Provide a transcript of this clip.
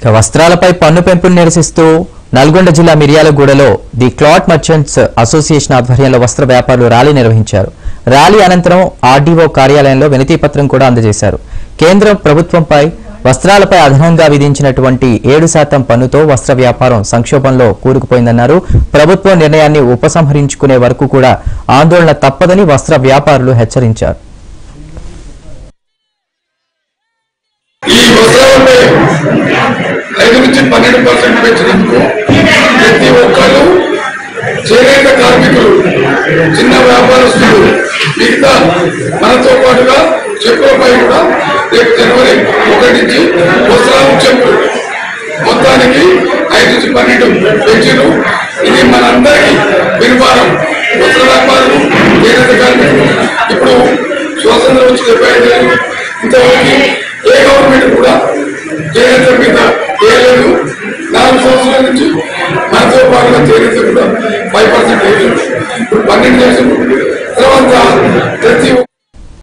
ఇక వస్త్రాలపై పన్ను పెంపును నిరసిస్తూ నల్గొండ జిల్లా మిర్యాలగూడలో ది క్లాత్ మర్చెంట్స్ అసోసియేషన్ ఆధ్వర్యంలో వస్త్ర వ్యాపారులు ర్యాలీ నిర్వహించారు ర్యాలీ అనంతరం ఆర్డీఓ కార్యాలయంలో వినతి పత్రం కూడా అందజేశారు కేంద్రం ప్రభుత్వంపై వస్త్రాలపై అదనంగా విధించినటువంటి ఏడు శాతం పన్నుతో వస్త్ర వ్యాపారం సంక్షోభంలో కూరుకుపోయిందన్నారు ప్రభుత్వం నిర్ణయాన్ని ఉపసంహరించుకునే వరకు కూడా ఆందోళన తప్పదని వస్త్ర వ్యాపారులు హెచ్చరించారు ఈ వస్త్రాలపై ఐదు నుంచి పన్నెండు పర్సెంట్ పెంచినందుకు ప్రతి ఒక్కరు చేనేత కార్మికులు చిన్న వ్యాపారస్తులు మిగతా మనతో పాటుగా చెప్పులపై కూడా రేపు జనవరి ఒకటి నుంచి వస్త్రాలు చెప్పులు మొత్తానికి ఐదు నుంచి పన్నెండు పెంచులు ఇది మనందరికీ వినివారం వస్త్ర వ్యాపారులు చేనేత కార్మికులు ఇప్పుడు స్వాతంత్రం వచ్చి డెబ్బై ఐదు ఏళ్ళు ఇంతవరకు ఏ గవర్నమెంట్ కూడా చేనేత మీద వేయలేదు నాలుగు సంవత్సరాల నుంచి మనతో పాటుగా చేనేత కూడా ఫైవ్ పర్సెంట్ వేసారు ఇప్పుడు పన్నెండు చేసారు తర్వాత ప్రతి